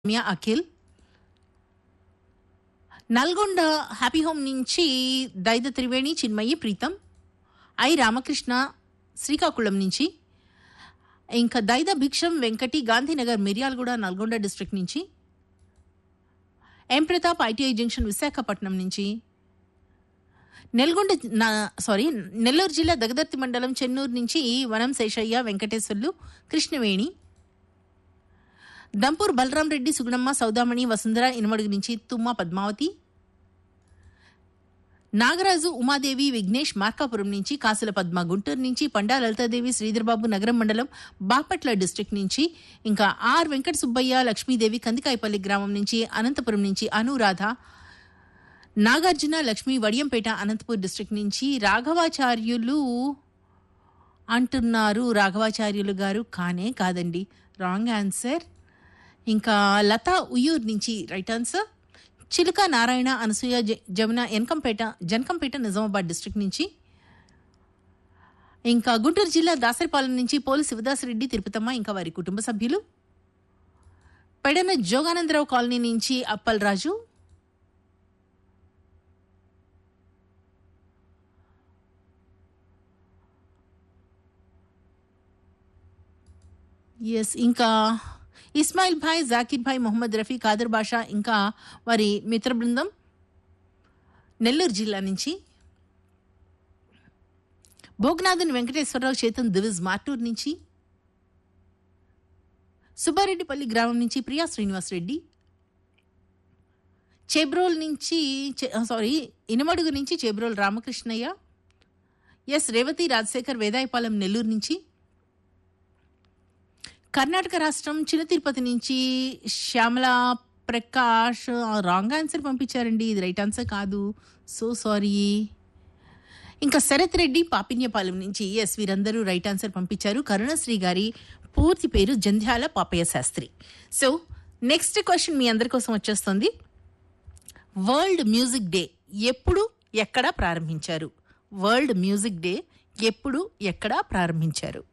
Ramya Akhil Nalgonda happy home నుంచి Daida Triveni Chinmayi Preetham I Ramakrishna Srikakulam నుంచి ఇంకా దైద భిక్షం వెంకటి గాంధీనగర్ మిర్యాలగూడ నల్గొండ డిస్ట్రిక్ట్ నుంచి M Pratap ITI junction Visakhapatnam నుంచి నెల్గొండ నా- సారీ నెల్లూరు జిల్లా దగదర్తి మండలం చెన్నూరు నుంచి వనం శేషయ్య వెంకటేశ్వర్లు కృష్ణవేణి దంపూర్ బలరాం రెడ్డి సుగుణమ్మ సౌదామణి వసుంధర ఇనుమడుగు నుంచి తుమ్మ పద్మావతి నాగరాజు ఉమాదేవి విఘ్నేష్ మార్కాపురం నుంచి కాసుల పద్మ గుంటూరు నుంచి పండా లలితాదేవి శ్రీధర్బాబు నగరం మండలం బాపట్ల డిస్ట్రిక్ట్ నుంచి ఇంకా ఆర్ వెంకట సుబ్బయ్య లక్ష్మీదేవి కందికాయపల్లి గ్రామం నుంచి అనంతపురం నుంచి అనురాధ నాగార్జున లక్ష్మి వడియంపేట అనంతపూర్ డిస్ట్రిక్ట్ నుంచి రాఘవాచార్యులు అంటున్నారు రాఘవాచార్యులు గారు కానే కాదండి రాంగ్ ఆన్సర్ ఇంకా లతా ఉయ్యూర్ నుంచి రైట్ ఆన్సర్ చిలుక నారాయణ అనసూయ జ- జమున ఎన్కంపేట జనకంపేట నిజామాబాద్ డిస్ట్రిక్ట్ నుంచి ఇంకా గుంటూరు జిల్లా దాసరిపాలెం నుంచి పోలి శివదాసరెడ్డి తిరుపతమ్మ ఇంకా వారి కుటుంబ సభ్యులు పెడన జోగానందరావు కాలనీ నుంచి అప్పలరాజు ఎస్ ఇంకా ఇస్మాయిల్ భాయ్ జాకిర్ భాయ్ మొహమ్మద్ రఫీ కాదర్ బాషా ఇంకా వారి మిత్ర బృందం నెల్లూరు జిల్లా నుంచి భోగనాథన్ వెంకటేశ్వరరావు చేతన్ దివిజ్ మార్టూర్ నుంచి సుబ్బారెడ్డిపల్లి గ్రామం నుంచి ప్రియా శ్రీనివాస్ రెడ్డి చేబ్రోల్ నుంచి చే- సారీ ఇనమడుగు నుంచి చేబ్రోల్ రామకృష్ణయ్య ఎస్ రేవతి రాజశేఖర్ వేదాయపాలెం నెల్లూరు నుంచి కర్ణాటక రాష్ట్రం చిన్న తిరుపతి నుంచి శ్యామల ప్రకాష్ రాంగ్ ఆన్సర్ పంపించారండి ఇది రైట్ ఆన్సర్ కాదు సో సారీ ఇంకా శరత్ రెడ్డి పాపిన్యపాలెం నుంచి ఎస్ వీరందరూ రైట్ ఆన్సర్ పంపించారు కరుణశ్రీ గారి పూర్తి పేరు Jandhyala Papayya Sastry so next question మీ అందరి కోసం వచ్చేస్తుంది వరల్డ్ మ్యూజిక్ డే ఎప్పుడు ఎక్కడ ప్రారంభించారు వరల్డ్ మ్యూజిక్ డే ఎప్పుడు ఎక్కడ ప్రారంభించారు